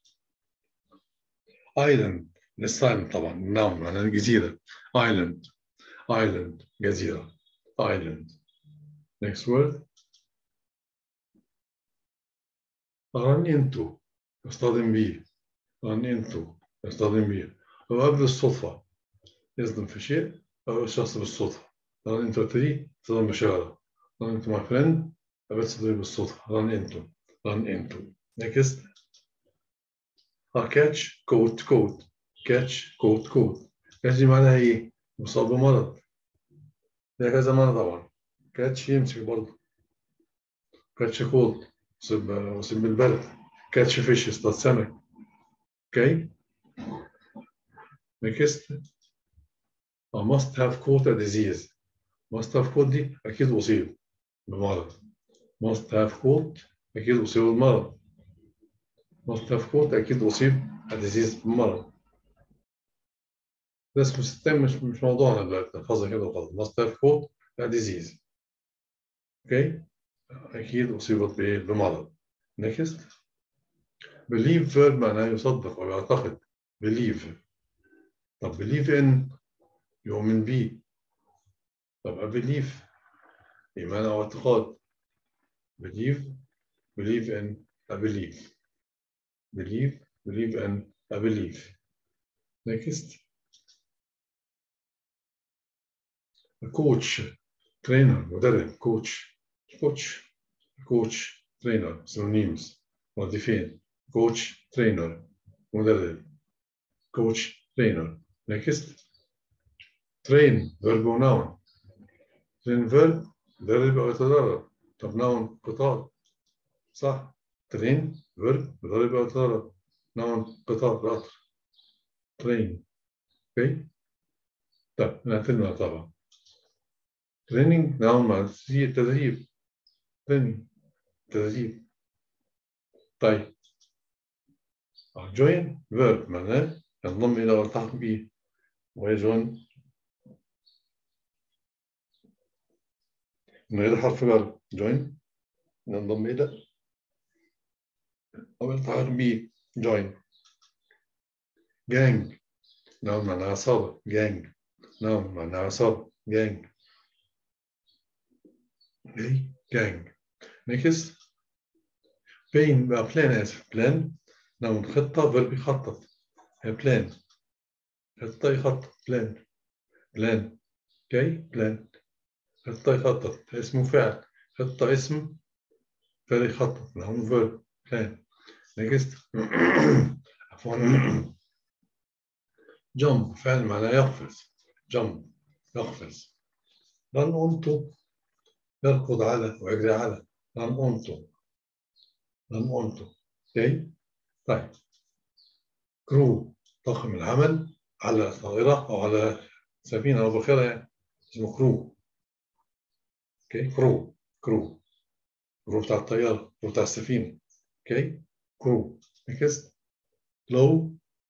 island للسايلنت طبعا noun معناها جزيرة island island جزيرة island next word run into يصطدم بيه run into يصطدم بيه هو قبل الصدفة يصدم في شيء أو الشخص بالصدفة run into a tree تصطدم بشجرة run into my friend قابلت صديقي بالصدفة run into run into next catch coat coat catch coat coat catch دي معناها ايه؟ مصاب بمرض ده كذا معنى طبعا كاتش يمسك برضه كاتش كولد يصيب يصيب بالبرد كاتش فيش يصطاد سمك اوكي next I must have caught a disease must have caught دي أكيد أصيب بمرض must have caught أكيد أصيب بالمرض must have caught أكيد أصيب a disease بمرض ده اسمه سيستم مش مش موضوعنا دلوقتي نحفظها كده وخلاص must have caught a disease اوكي أكيد أصيبت بإيه؟ بمرض next believe verb معناه يصدق أو يعتقد believe طب believe in يؤمن به طب a belief إيمان أو اعتقاد believe believe in a belief believe believe in a belief next a coach trainer مدرب coach coach coach trainer synonyms مرادفين coach trainer مدرب coach trainer next train verb noun train verb مدرب أو يتدرب طب noun قطار صح train verb مدرب أو يتدرب noun قطار قطر train اوكي طب نعتمد طبعا training noun مع تدريب training تدريب طيب join verb معناه ينضم إلى والتحق به ويجون من غير حرف جر join ينضم إلى أو يلتحق به join gang نعم معناها عصابة gang نعم معناها عصابة gang okay gang next بين بقى بلان آسف بلان نعم خطة verb يخطط هي بلان خطة يخطط بلان بلان اوكي بلان خطة يخطط اسمه فعل خطة اسم فعل يخطط نعم verb بلان next عفوا jump فعل معناه يقفز jump يقفز run onto يركض على ويجري على run onto run onto اوكي طيب كرو طاقم العمل على طائرة أو على سفينة أو باخرة يعني اسمه كرو اوكي كرو كرو كرو بتاع الطيارة كرو بتاع السفينة اوكي كرو next low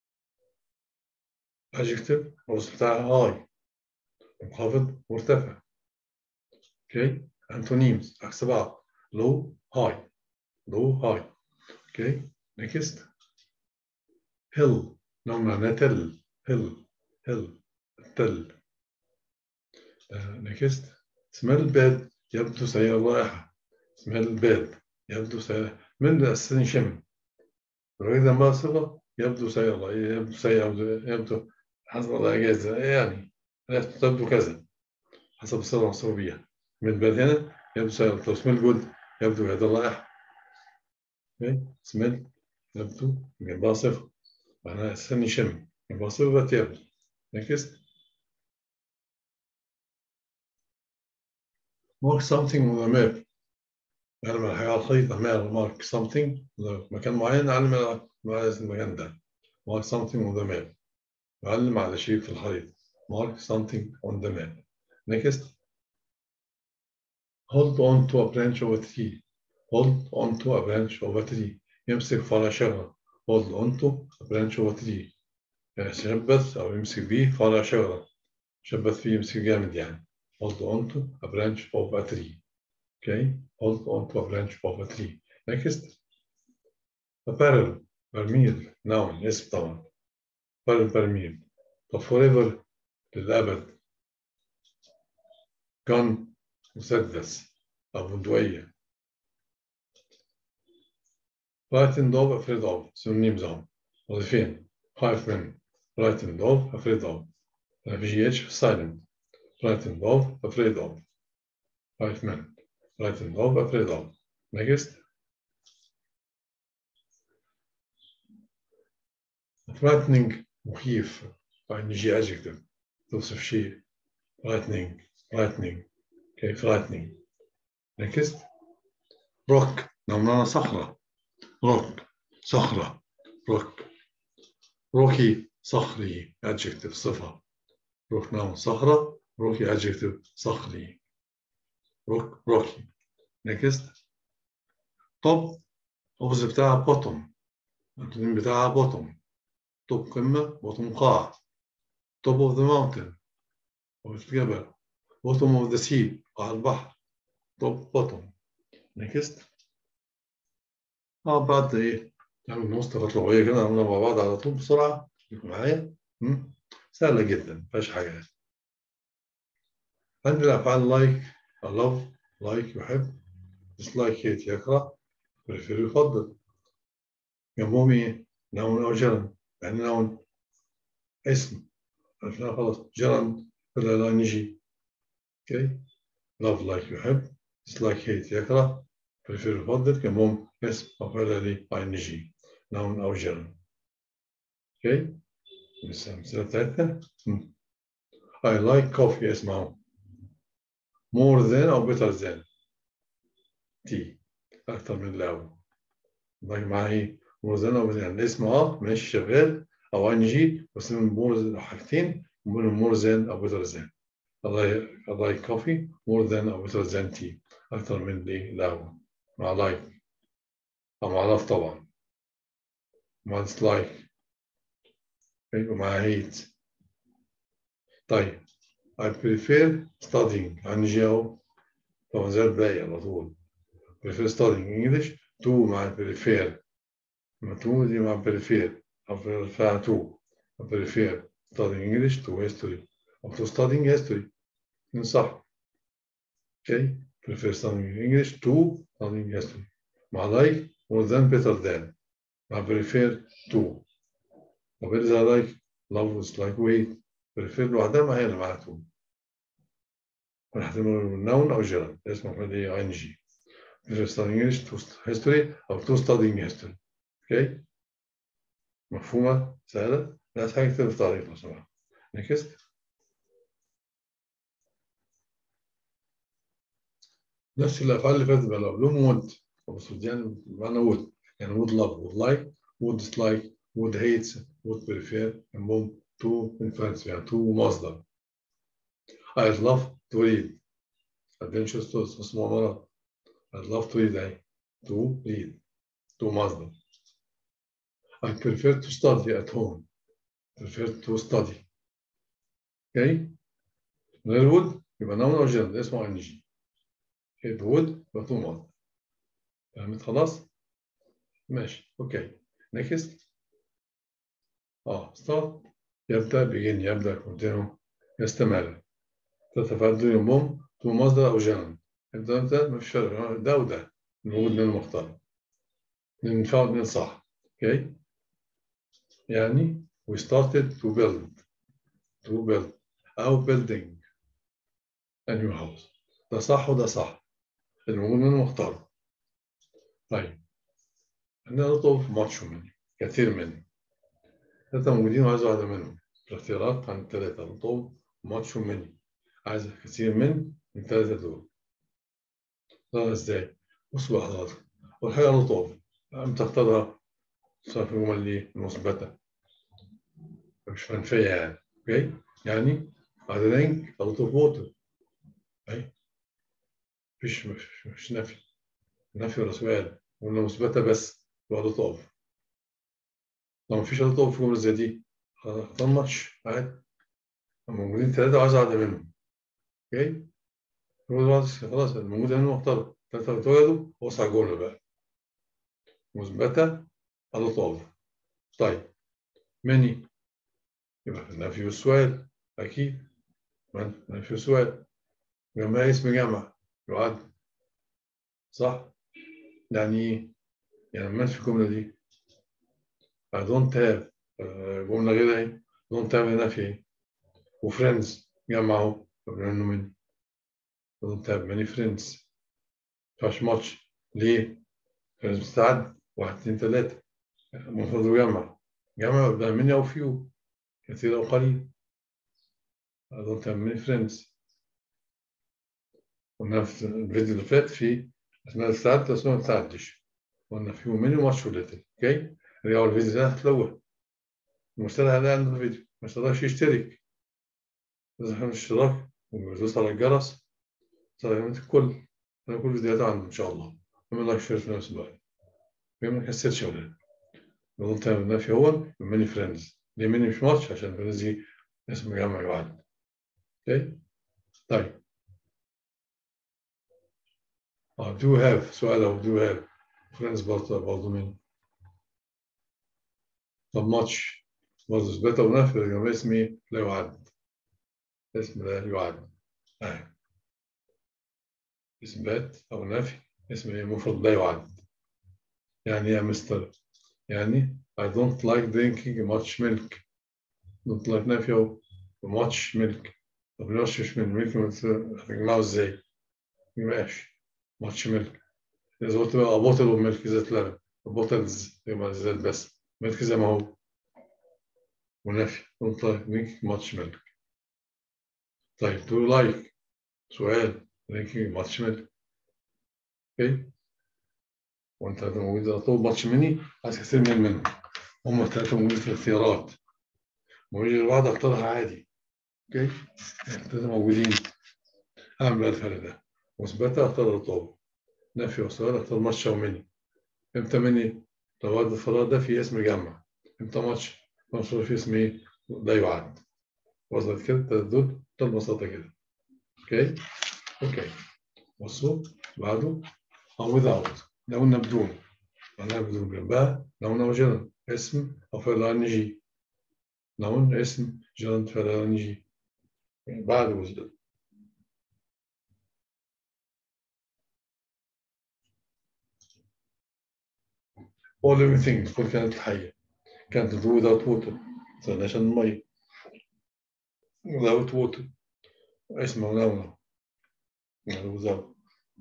adjective الوصف بتاعها هاي منخفض مرتفع اوكي antonyms عكس بعض low high low high اوكي next hill نوع معناه تل هل هل التل نكست smell bad يبدو سيء الرائحة smell bad يبدو سيء من السن شم وإذا ما صفة يبدو سيء الرائحة يبدو سيء يبدو حسب الأجازة يعني تبدو كذا حسب الصيغة الصوبية من bad هنا يبدو سيء لو smell good يبدو هذا الرائحة smell يبدو جنبها صفة معناها السن يشم جنبها صفة يبدو next mark something on the map نعلم الحاجة على الخريطة map mark something مكان معين نعلم على المكان ده mark something on the map نعلم على شيء في الخريطة mark something on the map next hold on to a branch of a tree hold on to a branch of a tree يمسك فرع شجرة hold on to a branch of a tree يشبث أو يمسك بيه فرع شجرة شبث فيه يمسك جامد يعني hold on to a branch of a tree. Okay, hold on to a branch of a tree. Next, apparel, برميل, noun, اسم طبعا. apparel برميل. طب forever للأبد. gun مسدس أو بندقية. frightened of, afraid of, synonyms هم. وظيفين. خايف من. frightened of, afraid of. GH silent. frightened of, afraid of. Five men. Frightened of, afraid of. Next. Frightening مخيف نجي adjective توصف شيء frightening frightening okay frightening next rock نمنا صخرة rock صخرة rock rocky صخري adjective صفة rock noun صخرة روكي adjective صخري روك روكي next توب opposite بتاعها bottom التنين بتاعها bottom توب قمة bottom قاع top of the mountain وسط الجبل bottom of the sea قاع البحر top bottom next اه بعد ايه نعمل مصطلحات لغوية كده نعملها مع بعض على طول بسرعة يكون معايا سهلة جدا مفيهاش حاجة عندنا الأفعال like love like يحب dislike hate يكره prefer يفضل جنبهم إيه؟ noun أو جرن يعني noun اسم عرفنا خلاص جرن ولا لا نجي okay love like يحب dislike hate يكره prefer يفضل جنبهم اسم أو فعل لي ING noun أو جرن okay الأمثلة بتاعتنا I like coffee اسمعوا more than أو better than تي أكتر من الأول باقي معايا more than أو better than الاسم أه ماشي شغال أو إن جي بس من more حاجتين من more than أو better than I like coffee more than أو better than tea أكتر من الإيه الأول مع like أو مع love طبعا مع dislike ومع hate طيب I prefer studying عن جاو طبعا زي الباقي على طول prefer studying English to مع prefer مع to دي مع prefer أو فيها to prefer studying English to history أو to studying history صح okay prefer studying English to studying history مع like more than better than مع prefer to طب إذا like love is like wait prefer لوحدها ما هي اللي معناته ونحتمل noun أو gerund اسمه مفعول إيه ing prefer studying English to history أو to studying history اوكي مفهومة سهلة لا حاجة كتير في تعريف لو سمحت next نفس الأفعال اللي فاتت بقى لهم would بس يعني معنى would يعني would love would like would dislike would hate would prefer المهم to influence يعني to مصدر I'd love to read adventures to اسمه مرة I'd love to read أي to read to مصدر I prefer to study at home prefer to study okay من غير would يبقى noun أو gerund اسمه ing okay would يبقى to مصدر فهمت خلاص؟ ماشي اوكي next اه ستارت يبدأ begin يبدأ continue يستمر تتفادى ينضم تو مصدر أو جانب انت انت مش فرق ده وده موجود من المختار من فاض من صح اوكي يعني we started to build to build أو building a new house ده صح وده صح الموجود من المختار طيب عندنا نطلب ماتشو مني كثير مني ثلاثة موجودين وعايز واحدة منهم الاختيارات عن الثلاثة نطلب ماتشو مني عايز كثير من الثلاثة دول ده ازاي؟ بص بقى حضرتك أول حاجة نطلب أنت تختارها صار في جمل ليه مثبتة مش منفية يعني اوكي يعني بعد ذلك نطلب ووتر أي مفيش مش, مش نفي نفي ولا سؤال قلنا مثبتة بس يبقى تقف لو مفيش تقف في جملة زي دي اختار ماتش عادي موجودين ثلاثة وعايز واحدة منهم اوكي خلاص الموجود هنا مختار ثلاثة اتولدوا وسع الجملة بقى مثبتة هتطلب طيب مني يبقى في النفي والسؤال أكيد نفي والسؤال جمع اسم جمع يعد صح يعني ايه؟ يعني ما في الجملة دي I don't have جملة غير اهي don't have هنا في ايه وفريندز جمع اهو منه مني don't have many friends مفيهاش ماتش ليه؟ فريندز بتتعد واحد اتنين تلاتة المفروض جمع جمع قدام مني أو فيو كثير أو قليل I don't have many friends قلنا في الفيديو اللي فات في اسمها الساعات اسمها ما تساعدش قلنا في مني ماتش وليتل اوكي رجعوا الفيديو ده هتلوه المشترك هذا عنده الفيديو ما اشتركش يشترك لازم يعمل اشتراك ويدوس على الجرس صار الكل انا كل فيديوهات عنده ان شاء الله اعمل لايك شير في نفس الوقت ما نكسرش يا ولاد لو انت النفي هو ماني فريندز ليه ماني مش ماتش عشان فريندز دي اسم جمع يعد اوكي طيب اه do have سؤال او do have friends برضه برضه مين طب ماتش برضه اثبات او نفي الجمله اسمي لا يعد اسم لا يعد آه. اثبات او نفي اسم المفرد لا يعد يعني يا مستر يعني I don't like drinking much milk don't like نفي او much milk طب ليه مش من ميلك هتجمعه ازاي؟ ميبقاش ماتش ميلك إذا قلت بقى بوتل وميلك زيت لبن بوتلز يبقى زيت بس ميلك زي ما هو ونفي don't like drinking much milk طيب do you like سؤال drinking much milk اوكي وانت موجود على طول ماتش مني عايز كثير من منهم هم الثلاثة موجودين في الاختيارات موجود الواحد اختارها عادي اوكي الثلاثة موجودين اعمل بقى الفرق ده مثبتة اختار الطابق نفي وسؤال اختار ماتش ومني امتى مني لو ورد الفراغ ده في اسم جمع امتى ماتش ماتش في اسم ايه لا يعد وصلت كده دول ببساطة كده اوكي اوكي بصوا بعده او without لو قلنا بدون معناها بدون جنبها لو قلنا وجرن اسم او فعل ان جي لو قلنا اسم جرن فعل ان جي بعد وجد all everything كل كانت حية كانت do without water عشان المية without water اسمه نونا يعني without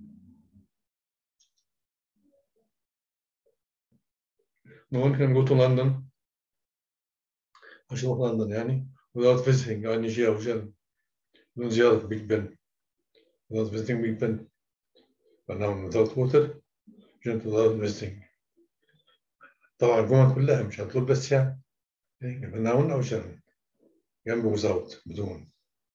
No one can go to London عشان يروح لندن يعني without visiting أي جي أو جن بدون زيارة بيج بن without visiting بيج بن فنعم without water جن without visiting طبعا الجمل كلها مش هتقول بس يعني نون أو جن جنب without بدون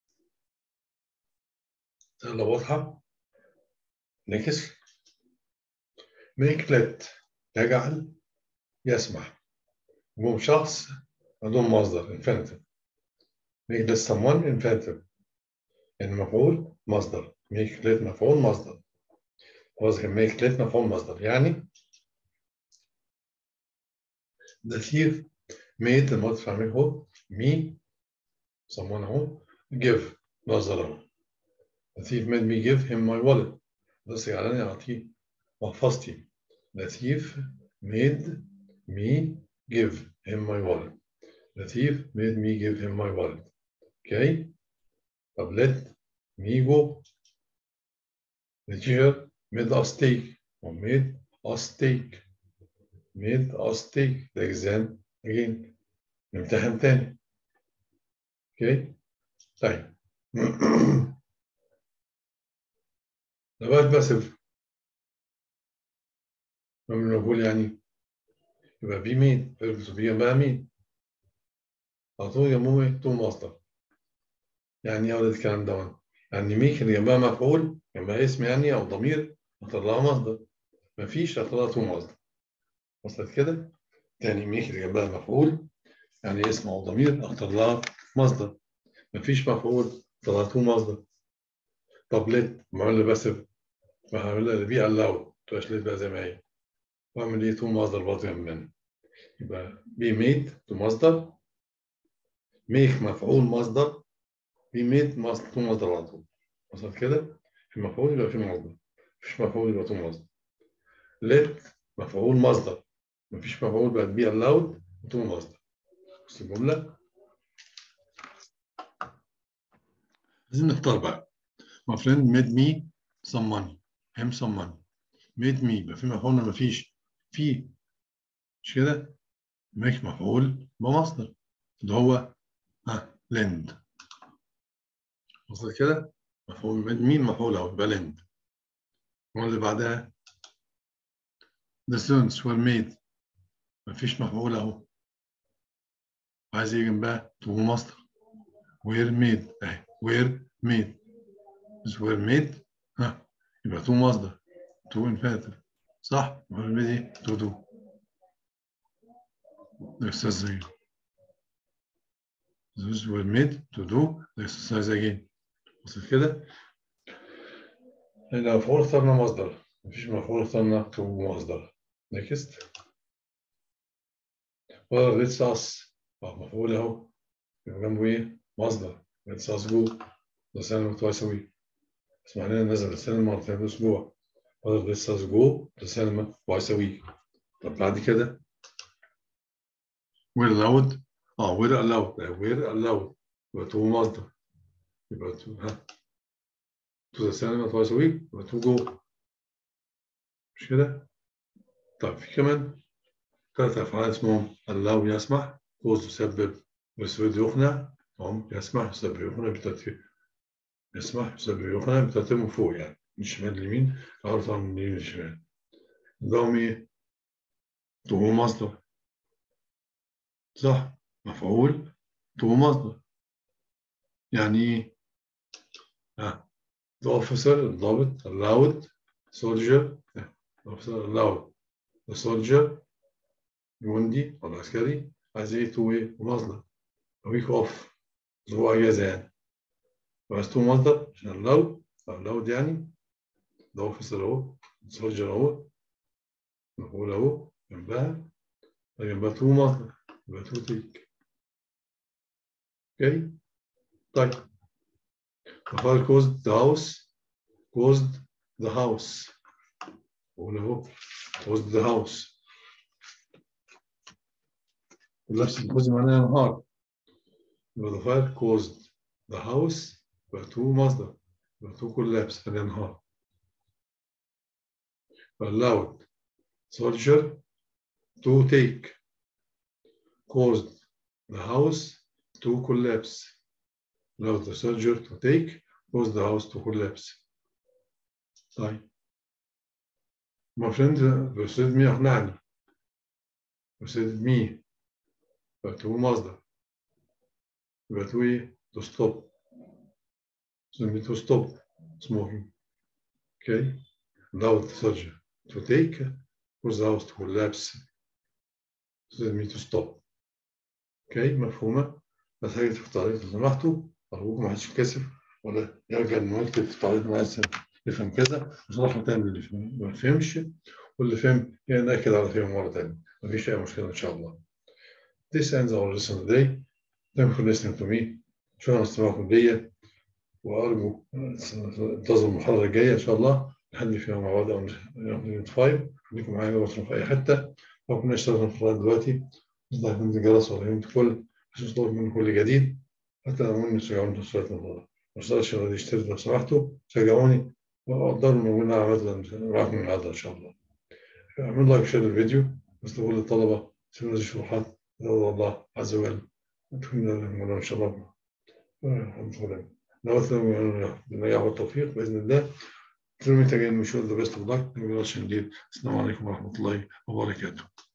سهلة واضحة نكس make let يجعل يسمح مو شخص بدون مصدر infinitive make let someone infinitive يعني مفعول مصدر make let مفعول مصدر قصدي make let مفعول مصدر يعني the thief made الماضي فاهمين هو me someone اهو give مصدر اهو the thief made me give him my wallet بس جعلني اعطيه محفظتي the thief made me give him my wallet the thief made me give him my wallet okay طب let me go the teacher made us take or made us take made us take the exam again نمتحن تاني اوكي طيب نبات باسف لما نقول يعني يبقى بي مين فيرب بي بقى مين على طول يمومي تو مصدر يعني ايه ولد الكلام ده يعني ميك اللي جنبها مفعول جنبها اسم يعني او ضمير اطلعها مصدر مفيش اطلعها تو مصدر وصلت كده تاني ميك اللي جنبها مفعول يعني اسم او ضمير اطلعها مصدر مفيش مفعول طلعته مصدر طب ليه ما اللي بسف ما هعمل اللي بي الاود تبقاش ليه بقى زي ما هي واعمل ايه تو مصدر برضه جنبنا يبقى بي ميد تو مصدر ميك مفعول مصدر بي ميد مصدر تو مصدر على طول وصلت كده في مفعول يبقى في مصدر مفيش مفعول يبقى تو مصدر ليت مفعول مصدر مفيش مفعول بقى بي الاود تو مصدر بص الجمله لازم نختار بقى my friend made me some money him some money made me يبقى في مفعول ولا مفيش في مش كده مش مفعول بمصدر اللي هو ها lend وصل كده مفعول made مين مفعول اهو يبقى lend واللي بعدها the students were made مفيش مفعول اهو عايز يجي جنبها تو مصدر were made اهي were made مش were made ها يبقى تو مصدر تو infinitive صح were made ايه to do the exercise again those were made to do the exercise again وصل كده هنا مفعول اخترنا مصدر مفيش مفعول اخترنا تو مصدر next well let's us مفعول اهو يبقى جنبه ايه مصدر let's us go ده سنة twice a week بس معناه نزل السنة مرتين في الأسبوع بدل let's us go ده سنة twice a week طب بعد كده we're allowed اه we're allowed we're allowed يبقى تو مصدر يبقى تو ها to the cinema twice a week يبقى to go مش كده؟ طيب في كمان ثلاث أفعال اسمهم allow يسمح cause تسبب ويسود يقنع هم يسمح يسبب يقنع بترتيب يسمح يسبب يقنع بترتيب من فوق يعني من الشمال لليمين الأرض من اليمين للشمال عندهم إيه؟ تو مصدر صح مفعول تو مصدر يعني إيه؟ ها the officer الضابط allowed soldier the officer allowed the soldier الجندي أو العسكري عايز إيه تو إيه مصدر week off هو أجازة يعني وعايز تو مصدر عشان allowed allowed يعني the officer أهو soldier أهو مفعول أهو جنبها جنبها تو مصدر يبقى تو تيك اوكي طيب مفعول caused the house caused the house بقول اهو caused the house نفس الجزء معناها نهار يبقى the fire caused the house يبقى to مصدر يبقى to collapse هذا نهار allowed soldier to take caused the house to collapse allowed the soldier to take caused the house to collapse طيب my friend persuaded me أقنعني persuaded me يبقى to مصدر يبقى to إيه to stop so me to stop smoking okay allowed the soldier to take caused the house to collapse so me to stop اوكي مفهومه بس حاجه تختاري لو سمحتوا ارجوكم ما حدش يتكسف ولا يرجع انه يكتب في التعليق معايا يفهم كذا وصراحه تاني اللي ما فهمش واللي فهم يعني ناكد على فهم مره تانيه مفيش اي مشكله ان شاء الله this ends our lesson today thank you for listening to me شكرا لاستماعكم ليا وارجو انتظروا المحاضره الجايه ان شاء الله نحل فيها مع بعض يوم 5 خليكم معايا لو في اي حته لو كنا اشتغلنا في القناه دلوقتي نضغط من الجرس ولا من كل عشان تصدر من كل جديد حتى لو من تشجعوني في صلاه المحاضره ما تقدرش يشترك لو سمحتوا شجعوني وقدروا ان انا عملت معاكم النهارده ان شاء الله اعملوا لايك وشير الفيديو بس لكل الطلبه سيبوا الشروحات الله عز وجل نتمنى ان شاء الله نوث بالنجاح والتوفيق باذن الله Through me again, wish you all the best of luck. السلام عليكم ورحمة الله وبركاته.